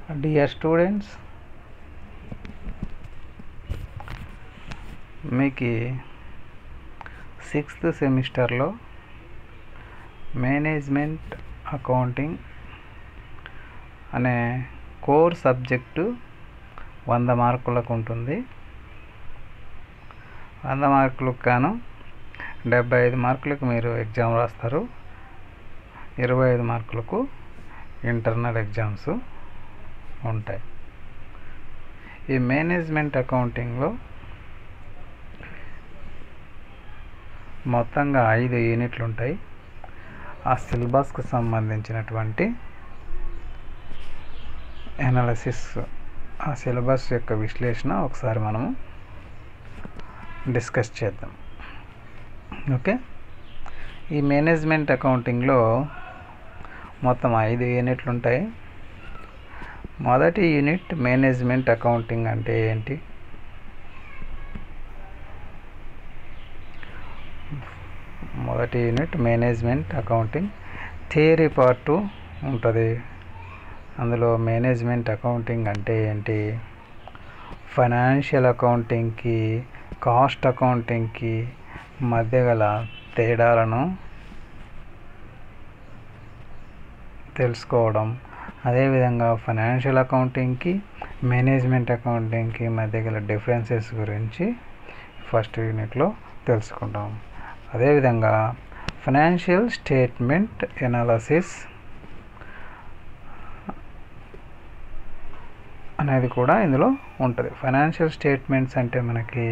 Dear students మీకు sixth సెమిస్టర్లో management accounting అనే కోర్ సబ్జెక్టు వంద మార్కులకు ఉంటుంది వంద మార్కులకు గాను డెబ్బై ఐదు మార్కులకు మీరు ఎగ్జామ్ రాస్తారు ఇరవై ఐదు మార్కులకు ఇంటర్నల్ ఎగ్జామ్స్ ఉంటాయి ఈ మేనేజ్మెంట్ అకౌంటింగ్లో మొత్తంగా ఐదు యూనిట్లు ఉంటాయి ఆ సిలబస్కు సంబంధించినటువంటి ఎనాలసిస్ ఆ సిలబస్ యొక్క విశ్లేషణ ఒకసారి మనము డిస్కస్ చేద్దాం ఓకే ఈ మేనేజ్మెంట్ అకౌంటింగ్లో మొత్తం ఐదు యూనిట్లు ఉంటాయి మొదటి యూనిట్ మేనేజ్మెంట్ అకౌంటింగ్ అంటే ఏంటి మొదటి unit management accounting theory part ఉంటుంది అందులో మేనేజ్మెంట్ అకౌంటింగ్ అంటే ఏంటి ఫైనాన్షియల్ అకౌంటింగ్కి కాస్ట్ అకౌంటింగ్కి మధ్య గల తేడాలను తెలుసుకోవడం అదేవిధంగా ఫైనాన్షియల్ అకౌంటింగ్కి మేనేజ్మెంట్ అకౌంటింగ్కి మధ్య గల డిఫరెన్సెస్ గురించి ఫస్ట్ యూనిట్లో తెలుసుకుంటాం అదేవిధంగా ఫైనాన్షియల్ స్టేట్మెంట్ ఎనాలసిస్ అనేది కూడా ఇందులో ఉంటుంది ఫైనాన్షియల్ స్టేట్మెంట్స్ అంటే మనకి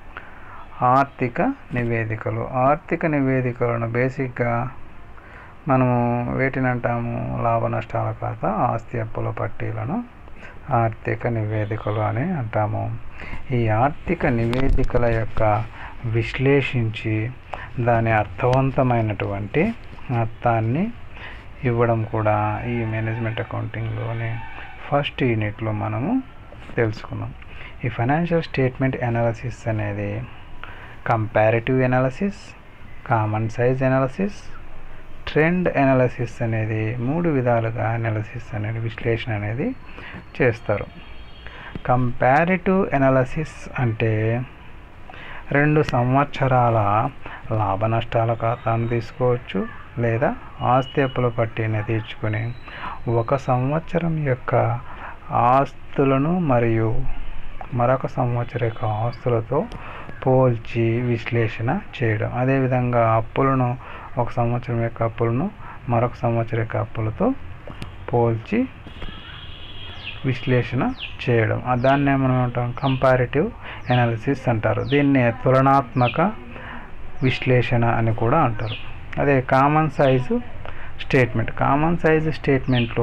ఆర్థిక నివేదికలు ఆర్థిక నివేదికలను బేసిక్గా మనము వేటిని అంటాము లాభ నష్టాల ఖాతా ఆస్తి అప్పుల పట్టీలను ఆర్థిక నివేదికలు అని అంటాము ఈ ఆర్థిక నివేదికల యొక్క విశ్లేషించి దాని అర్థవంతమైనటువంటి అర్థాన్ని ఇవ్వడం కూడా ఈ మేనేజ్మెంట్ అకౌంటింగ్లోని ఫస్ట్ యూనిట్లో మనము తెలుసుకున్నాం ఈ ఫైనాన్షియల్ స్టేట్మెంట్ అనాలసిస్ అనేది comparative analysis common size analysis trend analysis అనేది మూడు విధాలుగా అనాలసిస్ అనేది విశ్లేషణ అనేది చేస్తారు కంపారిటివ్ ఎనాలసిస్ అంటే రెండు సంవత్సరాల లాభ నష్టాల ఖాతాను తీసుకోవచ్చు లేదా ఆస్తి అప్పుల పట్టీని తీర్చుకొని ఒక సంవత్సరం యొక్క ఆస్తులను మరియు మరొక సంవత్సరం యొక్క ఆస్తులతో పోల్చి విశ్లేషణ చేయడం అదేవిధంగా అప్పులను ఒక సంవత్సరం యొక్క అప్పులను మరొక సంవత్సరం యొక్క అప్పులతో పోల్చి విశ్లేషణ చేయడం దాన్నే మనం అంటాం కంపారిటివ్ ఎనాలిసిస్ అంటారు దీన్ని తులనాత్మక విశ్లేషణ అని కూడా అంటారు అదే common size statement common size స్టేట్మెంట్లో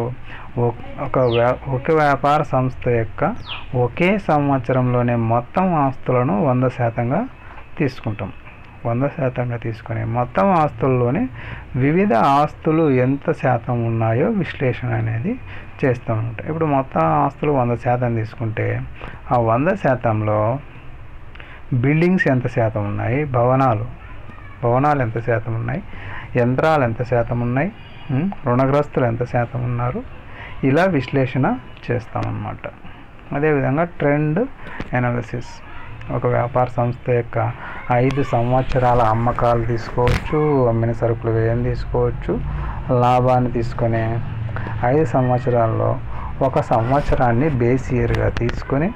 ఒక వ్యా ఒక వ్యాపార సంస్థ యొక్క ఒకే సంవత్సరంలోనే మొత్తం ఆస్తులను వంద శాతంగా తీసుకుంటాం వంద శాతంగా తీసుకొని మొత్తం ఆస్తుల్లోనే వివిధ ఆస్తులు ఎంత శాతం ఉన్నాయో విశ్లేషణ అనేది చేస్తూ ఉంటాం ఇప్పుడు మొత్తం ఆస్తులు వంద శాతం తీసుకుంటే ఆ వంద శాతంలో బిల్డింగ్స్ ఎంత శాతం ఉన్నాయి భవనాలు భవనాలు ఎంత శాతం ఉన్నాయి యంత్రాలు ఎంత శాతం ఉన్నాయి రుణగ్రస్తులు ఎంత శాతం ఉన్నారు ఇలా విశ్లేషణ చేస్తామన్నమాట అదేవిధంగా ట్రెండ్ ఎనాలిసిస్ ఒక వ్యాపార సంస్థ యొక్క ఐదు సంవత్సరాల అమ్మకాలు తీసుకోవచ్చు అమ్మిన సరుకులు వ్యయం తీసుకోవచ్చు లాభాన్ని తీసుకొని ఐదు సంవత్సరాల్లో ఒక సంవత్సరాన్ని బేస్ ఇయర్గా తీసుకొని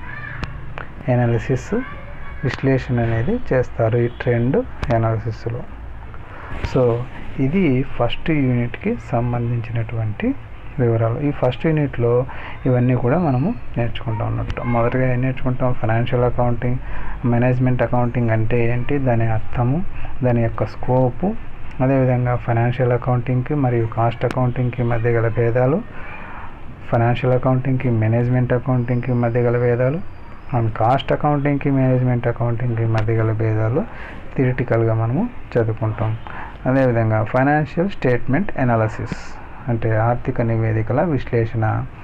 ఎనాలిసిస్ విశ్లేషణ అనేది చేస్తారు ఈ ట్రెండ్ ఎనాలిసిస్లో సో ఇది ఫస్ట్ యూనిట్కి సంబంధించినటువంటి వివరాలు ఈ ఫస్ట్ యూనిట్లో ఇవన్నీ కూడా మనము నేర్చుకుంటాం అన్నట్టు మొదటగా ఏం నేర్చుకుంటాం ఫైనాన్షియల్ అకౌంటింగ్ మేనేజ్మెంట్ అకౌంటింగ్ అంటే ఏంటి దాని అర్థము దాని యొక్క స్కోపు అదేవిధంగా ఫైనాన్షియల్ అకౌంటింగ్కి మరియు కాస్ట్ అకౌంటింగ్కి మధ్య గల భేదాలు ఫైనాన్షియల్ అకౌంటింగ్కి మేనేజ్మెంట్ అకౌంటింగ్కి మధ్య గల భేదాలు అండ్ కాస్ట్ అకౌంటింగ్కి మేనేజ్మెంట్ అకౌంటింగ్కి మధ్య గల భేదాలు థిరిటికల్గా మనము చదువుకుంటాం అదేవిధంగా ఫైనాన్షియల్ స్టేట్మెంట్ ఎనాలసిస్ అంటే ఆర్థిక నివేదికల విశ్లేషణ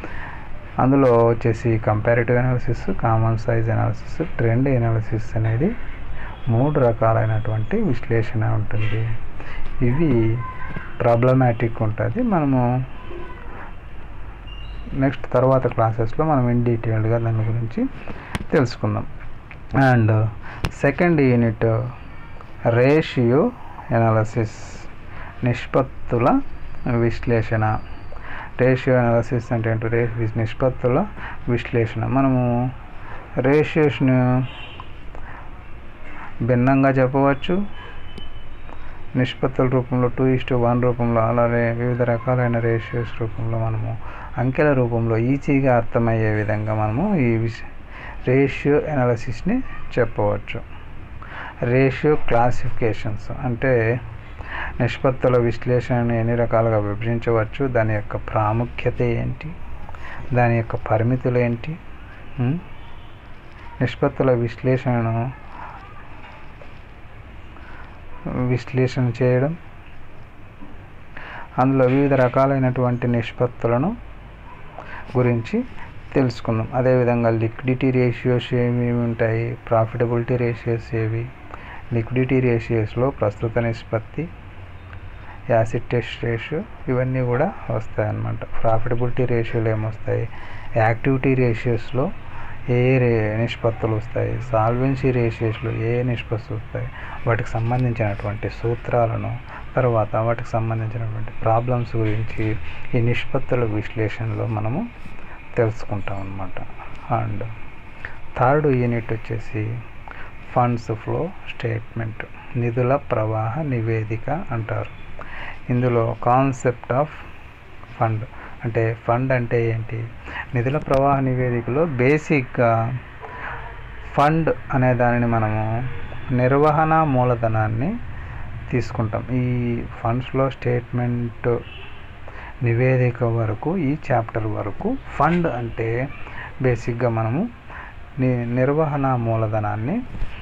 అందులో వచ్చేసి comparative analysis common size analysis trend analysis అనేది మూడు రకాలైనటువంటి విశ్లేషణ ఉంటుంది ఇవి ప్రాబ్లమాటిక్ ఉంటుంది మనము నెక్స్ట్ తర్వాత క్లాసెస్లో మనం ఇన్ డీటెయిల్డ్గా దాని గురించి తెలుసుకుందాం and second unit ratio analysis నిష్పత్తుల విశ్లేషణ రేషియో అనాలసిస్ అంటే ఏంటో రే నిష్పత్తుల విశ్లేషణ మనము రేషియోస్ను భిన్నంగా చెప్పవచ్చు నిష్పత్తుల రూపంలో టూ ఇస్ వన్ రూపంలో అలాగే వివిధ రకాలైన రేషియోస్ రూపంలో మనము అంకెల రూపంలో ఈజీగా అర్థమయ్యే విధంగా మనము ఈ విష రేషియో అనాలసిస్ని చెప్పవచ్చు రేషియో క్లాసిఫికేషన్స్ అంటే నిష్పత్తుల విశ్లేషణను ఎన్ని రకాలుగా విభజించవచ్చు దాని యొక్క ప్రాముఖ్యత ఏంటి దాని యొక్క పరిమితులు ఏంటి ఉమ్? నిష్పత్తుల విశ్లేషణను విశ్లేషణ చేయడం అందులో వివిధ రకాలైనటువంటి నిష్పత్తులను గురించి తెలుసుకుందాం అదేవిధంగా లిక్విడిటీ రేషియోస్ ఏమేమి ఉంటాయి ప్రాఫిటబిలిటీ రేషియోస్ ఏవి లిక్విడిటీ రేషియోస్లో ప్రస్తుత నిష్పత్తి యాసిడ్ టెస్ట్ రేషియో ఇవన్నీ కూడా వస్తాయి అన్నమాట ప్రాఫిటబిలిటీ రేషియోలు ఏమొస్తాయి యాక్టివిటీ రేషియోస్లో ఏ ఏ రే నిష్పత్తులు వస్తాయి సాల్వెన్సీ రేషియోస్లో ఏ ఏ నిష్పత్తులు వస్తాయి వాటికి సంబంధించినటువంటి సూత్రాలను తర్వాత వాటికి సంబంధించినటువంటి ప్రాబ్లమ్స్ గురించి ఈ నిష్పత్తుల విశ్లేషణలో మనము తెలుసుకుంటాం అన్నమాట అండ్ థర్డ్ యూనిట్ వచ్చేసి ఫండ్స్ ఫ్లో స్టేట్మెంట్ నిధుల ప్రవాహ నివేదిక అంటారు ఇందులో కాన్సెప్ట్ ఆఫ్ ఫండ్ అంటే ఫండ్ అంటే ఏంటి నిధుల ప్రవాహ నివేదికలో బేసిక్గా ఫండ్ అనే దానిని మనము నిర్వహణ మూలధనాన్ని తీసుకుంటాం ఈ ఫండ్స్లో స్టేట్మెంట్ నివేదిక వరకు ఈ చాప్టర్ వరకు ఫండ్ అంటే బేసిక్గా మనము ని నిర్వహణ మూలధనాన్ని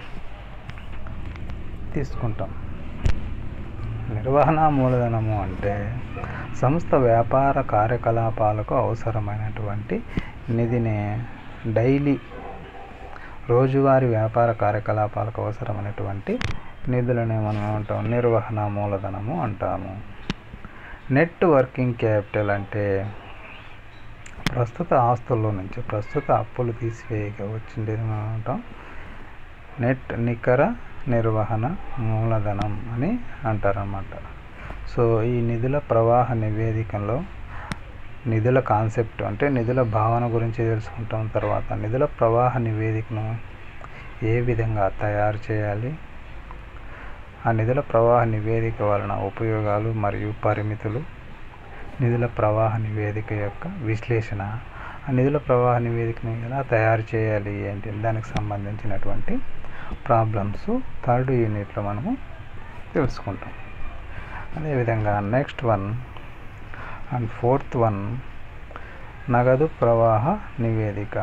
తీసుకుంటాం నిర్వహణ మూలధనము అంటే సంస్థ వ్యాపార కార్యకలాపాలకు అవసరమైనటువంటి నిధిని డైలీ రోజువారీ వ్యాపార కార్యకలాపాలకు అవసరమైనటువంటి నిధులని మనం ఏమంటాం నిర్వహణ మూలధనము అంటాము నెట్ వర్కింగ్ క్యాపిటల్ అంటే ప్రస్తుత ఆస్తుల్లో నుంచి ప్రస్తుత అప్పులు తీసివేయక వచ్చింది మనం అంటాం నెట్ నికర నిర్వహణ మూలధనం అని అంటారన్నమాట సో ఈ నిధుల ప్రవాహ నివేదికలో నిధుల కాన్సెప్ట్ అంటే నిధుల భావన గురించి తెలుసుకుంటాం తర్వాత నిధుల ప్రవాహ నివేదికను ఏ విధంగా తయారు చేయాలి ఆ నిధుల ప్రవాహ నివేదిక వలన ఉపయోగాలు మరియు పరిమితులు నిధుల ప్రవాహ నివేదిక యొక్క విశ్లేషణ ఆ నిధుల ప్రవాహ నివేదికను ఎలా తయారు చేయాలి ఏంటి దానికి సంబంధించినటువంటి ప్రాబ్లమ్స్ థర్డ్ యూనిట్లో మనము తెలుసుకుంటాం అదేవిధంగా next one and fourth one నగదు ప్రవాహ నివేదిక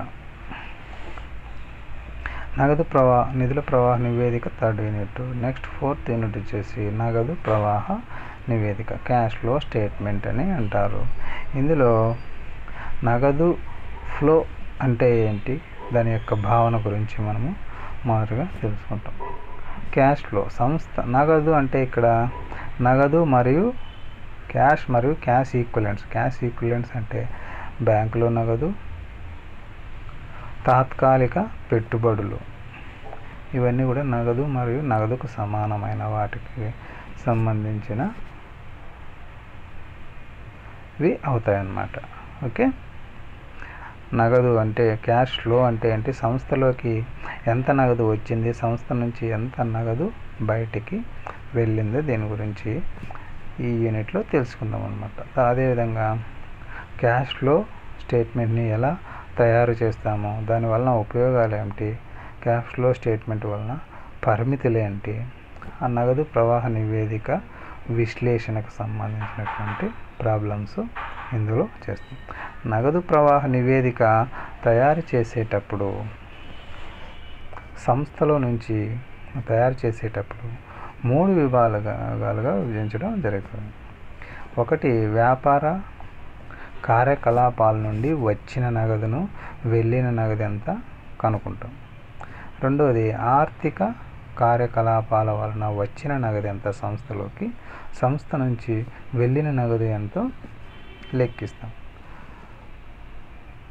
నగదు ప్రవాహ నిధుల ప్రవాహ నివేదిక third unit next fourth unit వచ్చేసి నగదు ప్రవాహ నివేదిక క్యాష్ ఫ్లో స్టేట్మెంట్ అని అంటారు ఇందులో నగదు ఫ్లో అంటే ఏంటి దాని యొక్క భావన గురించి మనము మొదటగా తెలుసుకుంటాం క్యాష్ ఫ్లో సంస్థ నగదు అంటే ఇక్కడ నగదు మరియు క్యాష్ మరియు క్యాష్ ఈక్వలెంట్స్ క్యాష్ ఈక్వలెంట్స్ అంటే బ్యాంకులో నగదు తాత్కాలిక పెట్టుబడులు ఇవన్నీ కూడా నగదు మరియు నగదుకు సమానమైన వాటికి సంబంధించిన ఇవి అవుతాయన్నమాట ఓకే నగదు అంటే క్యాష్ ఫ్లో అంటే ఏంటి సంస్థలోకి ఎంత నగదు వచ్చింది సంస్థ నుంచి ఎంత నగదు బయటికి వెళ్ళిందో దీని గురించి ఈ యూనిట్లో తెలుసుకుందాం అనమాట అదేవిధంగా క్యాష్ ఫ్లో స్టేట్మెంట్ని ఎలా తయారు చేస్తాము దానివలన ఉపయోగాలు ఏమిటి క్యాష్ ఫ్లో స్టేట్మెంట్ వలన పరిమితులు ఏంటి ఆ నగదు ప్రవాహ నివేదిక విశ్లేషణకు సంబంధించినటువంటి ప్రాబ్లమ్స్ ఇందులో చేస్తాం నగదు ప్రవాహ నివేదిక తయారు చేసేటప్పుడు సంస్థలో నుంచి తయారు చేసేటప్పుడు మూడు విభాగాలుగా విభజించడం జరుగుతుంది ఒకటి వ్యాపార కార్యకలాపాల నుండి వచ్చిన నగదును వెళ్ళిన నగదు ఎంత కనుక్కుంటాం రెండవది ఆర్థిక కార్యకలాపాల వలన వచ్చిన నగదు ఎంత సంస్థలోకి సంస్థ నుంచి వెళ్ళిన నగదు ఎంతో లెక్కిస్తాం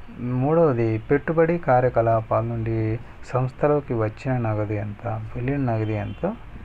మూడవది పెట్టుబడి కార్యకలాపాల నుండి సంస్థలోకి వచ్చిన నగదు ఎంత వెళ్ళిన నగదు ఎంత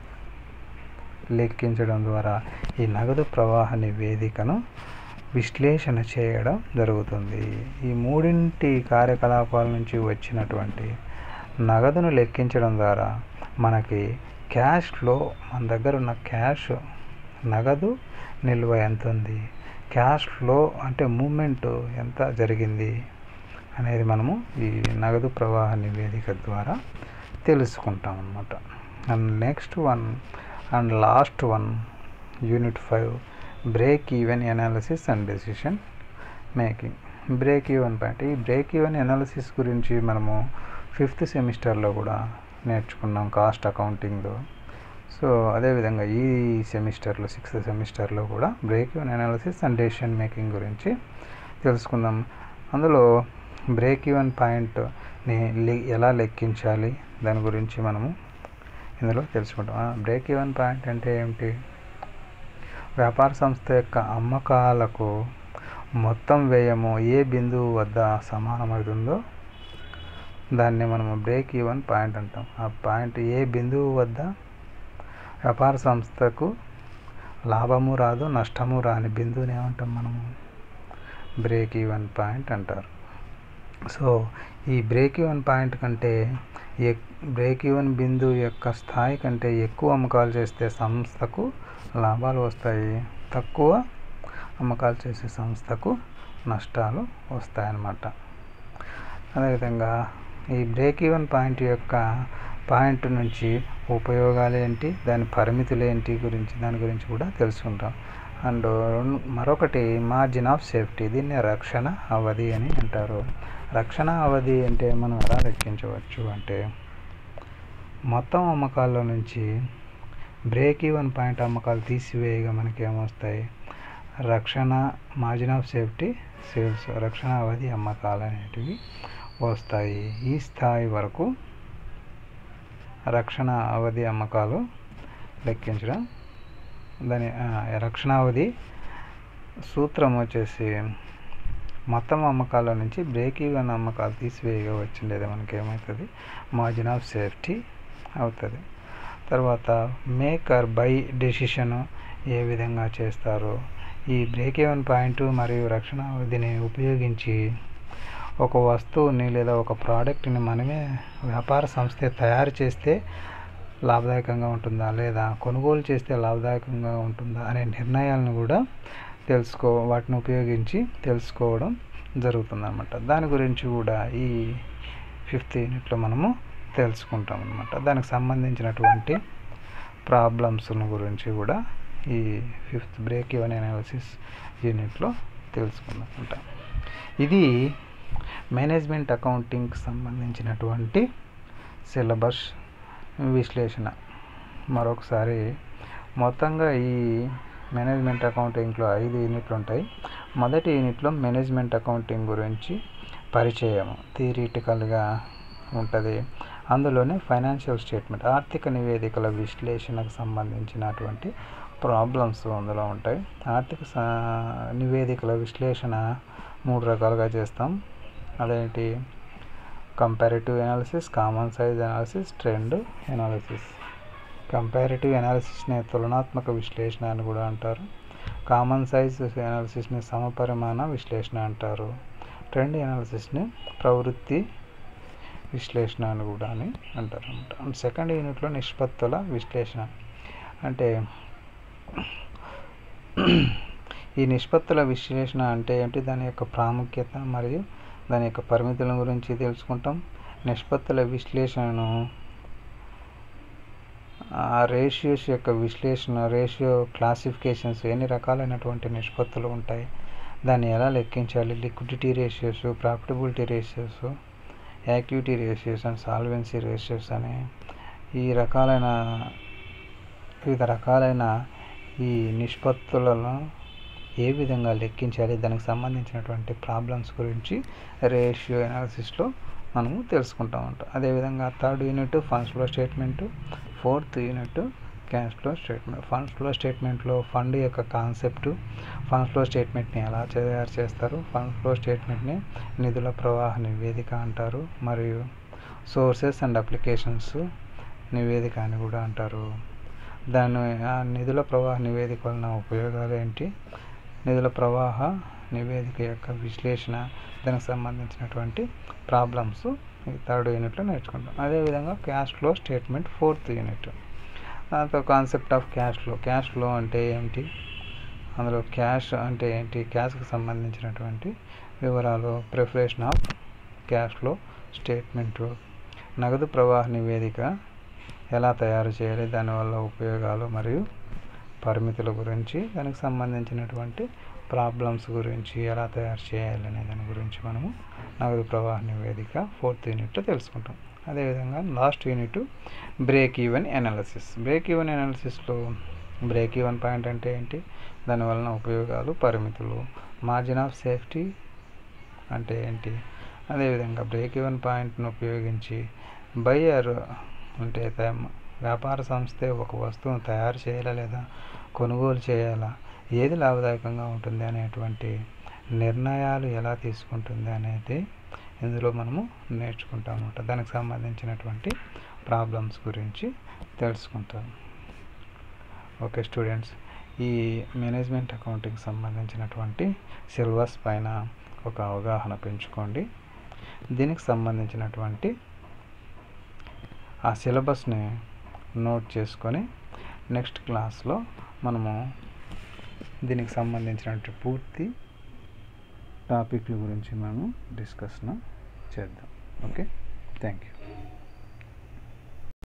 లెక్కించడం ద్వారా ఈ నగదు ప్రవాహ నివేదికను విశ్లేషణ చేయడం జరుగుతుంది ఈ మూడింటి కార్యకలాపాల నుంచి వచ్చినటువంటి నగదును లెక్కించడం ద్వారా మనకి క్యాష్ ఫ్లో మన దగ్గర ఉన్న క్యాష్ నగదు నిల్వ ఎంత ఉంది క్యాష్ ఫ్లో అంటే మూమెంట్ ఎంత జరిగింది అనేది మనము ఈ నగదు ప్రవాహ నివేదిక ద్వారా తెలుసుకుంటాం అన్నమాట and next one and last one unit five break even analysis and decision making break even point ఈ బ్రేక్ ఈవెన్ ఎనాలిసిస్ గురించి మనము ఫిఫ్త్ సెమిస్టర్లో కూడా నేర్చుకున్నాం కాస్ట్ అకౌంటింగ్లో సో అదేవిధంగా ఈ సెమిస్టర్లో సిక్స్త్ సెమిస్టర్లో కూడా break even analysis and decision making గురించి తెలుసుకుందాం అందులో బ్రేక్ ఈవెన్ పాయింట్ని ఎలా లెక్కించాలి దాని గురించి మనము ఇందులో తెలుసుకుంటాం బ్రేక్ ఈవెన్ పాయింట్ అంటే ఏమిటి వ్యాపార సంస్థ యొక్క అమ్మకాలకు మొత్తం వ్యయము ఏ బిందువు వద్ద సమానమవుతుందో దాన్ని మనము బ్రేక్ ఈవెన్ పాయింట్ అంటాం ఆ పాయింట్ ఏ బిందువు వద్ద వ్యాపార సంస్థకు లాభము రాదు నష్టము రాని బిందువుని ఏమంటాం మనము బ్రేక్ ఈవెన్ పాయింట్ అంటారు సో ఈ బ్రేక్ ఈవెన్ పాయింట్ కంటే బ్రేక్ ఈవెన్ బిందువు యొక్క స్థాయి కంటే ఎక్కువ అమ్మకాలు చేస్తే సంస్థకు లాభాలు వస్తాయి తక్కువ అమ్మకాలు చేసే సంస్థకు నష్టాలు వస్తాయన్నమాట అదేవిధంగా ఈ బ్రేక్ ఈవెన్ పాయింట్ యొక్క పాయింట్ నుంచి ఉపయోగాలు ఏంటి దాని పరిమితులు ఏంటి గురించి దాని గురించి కూడా తెలుసుకుంటాం అండ్ మరొకటి మార్జిన్ ఆఫ్ సేఫ్టీ దీన్ని రక్షణ అవధి అని అంటారు రక్షణ అవధి అంటే మనం ఎలా లెక్కించవచ్చు అంటే మొత్తం అమ్మకాల్లో నుంచి బ్రేక్ ఈవెన్ పాయింట్ అమ్మకాలు తీసివేయగా మనకి ఏమొస్తాయి రక్షణ మార్జిన్ ఆఫ్ సేఫ్టీ సేల్స్ రక్షణ అవధి అమ్మకాలు అనేటివి వస్తాయి ఈ స్థాయి వరకు రక్షణ అవధి అమ్మకాలు లెక్కించడం దాని రక్షణ అవధి సూత్రం వచ్చేసి మొత్తం అమ్మకాల నుంచి బ్రేక్ ఈవెన్ అమ్మకాలు తీసివేయగా వచ్చిండేది మనకి ఏమవుతుంది మార్జిన్ ఆఫ్ సేఫ్టీ అవుతుంది తర్వాత మేక్ ఆర్ బై డెసిషన్ ఏ విధంగా చేస్తారు ఈ బ్రేక్ ఈవెన్ పాయింట్ మరియు రక్షణ అవధిని ఉపయోగించి ఒక వస్తువుని లేదా ఒక ప్రోడక్ట్ని మనమే వ్యాపార సంస్థ తయారు చేస్తే లాభదాయకంగా ఉంటుందా లేదా కొనుగోలు చేస్తే లాభదాయకంగా ఉంటుందా అనే నిర్ణయాలను కూడా తెలుసుకో వాటిని ఉపయోగించి తెలుసుకోవడం జరుగుతుందన్నమాట దాని గురించి కూడా ఈ ఫిఫ్త్ యూనిట్లో మనము తెలుసుకుంటాం అనమాట దానికి సంబంధించినటువంటి ప్రాబ్లమ్స్ గురించి కూడా ఈ ఫిఫ్త్ బ్రేక్ ఈవెన్ అనాలిసిస్ యూనిట్లో తెలుసుకుందాం అనమాట ఇది మేనేజ్మెంట్ అకౌంటింగ్కి సంబంధించినటువంటి సిలబస్ విశ్లేషణ మరొకసారి మొత్తంగా ఈ మేనేజ్మెంట్ అకౌంటింగ్లో ఐదు యూనిట్లు ఉంటాయి మొదటి యూనిట్లో మేనేజ్మెంట్ అకౌంటింగ్ గురించి పరిచయం థియరిటికల్గా ఉంటుంది అందులోనే ఫైనాన్షియల్ స్టేట్మెంట్ ఆర్థిక నివేదికల విశ్లేషణకు సంబంధించినటువంటి ప్రాబ్లమ్స్ అందులో ఉంటాయి ఆర్థిక నివేదికల విశ్లేషణ మూడు రకాలుగా చేస్తాం అదేంటి comparative analysis common size analysis trend analysis comparative ఎనాలిసిస్ని తులనాత్మక విశ్లేషణ అని కూడా అంటారు కామన్ సైజ్ ఎనాలిసిస్ని సమపరిమాణ విశ్లేషణ అంటారు ట్రెండ్ ఎనాలిసిస్ని ప్రవృత్తి విశ్లేషణ అని కూడా అని అంటారు అనమాట సెకండ్ యూనిట్లో నిష్పత్తుల విశ్లేషణ అంటే ఈ నిష్పత్తుల విశ్లేషణ అంటే ఏంటి దాని యొక్క ప్రాముఖ్యత మరియు దాని యొక్క పరిమితుల గురించి తెలుసుకుంటాం నిష్పత్తుల విశ్లేషణను ఆ రేషియోస్ యొక్క విశ్లేషణ రేషియో క్లాసిఫికేషన్స్ ఎన్ని రకాలైనటువంటి నిష్పత్తులు ఉంటాయి దాన్ని ఎలా లెక్కించాలి liquidity ratios profitability ratios activity ratios and solvency ratios అని ఈ రకాలైన వివిధ రకాలైన ఈ నిష్పత్తులను ఏ విధంగా లెక్కించాలి దానికి సంబంధించినటువంటి ప్రాబ్లమ్స్ గురించి రేషియో ఎనాలిసిస్లో మనము తెలుసుకుంటా ఉంటాం అదేవిధంగా third unit funds flow statement fourth unit cash flow statement fund flow స్టేట్మెంట్లో ఫండ్ యొక్క కాన్సెప్ట్ ఫండ్ ఫ్లో స్టేట్మెంట్ని ఎలా తయారు చేస్తారు ఫండ్ ఫ్లో స్టేట్మెంట్ని నిధుల ప్రవాహ నివేదిక అంటారు మరియు సోర్సెస్ అండ్ అప్లికేషన్స్ నివేదిక అని కూడా అంటారు దాని ఆ నిధుల ప్రవాహ నివేదిక వలన ఉపయోగాలు ఏంటి నిధుల ప్రవాహ నివేదిక యొక్క విశ్లేషణ దానికి సంబంధించినటువంటి ప్రాబ్లమ్స్ ఈ థర్డ్ యూనిట్లో నేర్చుకుంటాం అదేవిధంగా cash flow statement fourth unit దాంతో concept of cash flow cash flow అంటే ఏమిటి అందులో క్యాష్ అంటే ఏంటి క్యాష్కి సంబంధించినటువంటి వివరాలు preparation of cash flow statement నగదు ప్రవాహ నివేదిక ఎలా తయారు చేయాలి దానివల్ల ఉపయోగాలు మరియు పరిమితుల గురించి దానికి సంబంధించినటువంటి ప్రాబ్లమ్స్ గురించి ఎలా తయారు చేయాలి అనే దాని గురించి మనము నగదు ప్రవాహ నివేదిక ఫోర్త్ యూనిట్లో తెలుసుకుంటాం అదేవిధంగా last unit break even analysis break even అనాలిసిస్లో బ్రేక్ ఈవెన్ పాయింట్ అంటే ఏంటి దాని వలన ఉపయోగాలు పరిమితులు మార్జిన్ ఆఫ్ సేఫ్టీ అంటే ఏంటి అదేవిధంగా బ్రేక్ ఈవెన్ పాయింట్ను ఉపయోగించి బయ్యర్ అంటే తమ- వ్యాపార సంస్థే ఒక వస్తువును తయారు చేయాలా లేదా కొనుగోలు చేయాలా ఏది లాభదాయకంగా ఉంటుంది అనేటువంటి నిర్ణయాలు ఎలా తీసుకుంటుంది అనేది ఇందులో మనము నేర్చుకుంటాం అన్నమాట దానికి సంబంధించినటువంటి ప్రాబ్లమ్స్ గురించి తెలుసుకుంటాం ఓకే స్టూడెంట్స్ ఈ మేనేజ్మెంట్ అకౌంటింగ్ సంబంధించినటువంటి సిలబస్ పైన ఒక అవగాహన పెంచుకోండి దీనికి సంబంధించినటువంటి ఆ సిలబస్ని నోట్ చేసుకొని నెక్స్ట్ క్లాస్లో మనము దీనికి సంబంధించినటువంటి పూర్తి టాపిక్ల గురించి మనము డిస్కషన్ చేద్దాం ఓకే థ్యాంక్ యూ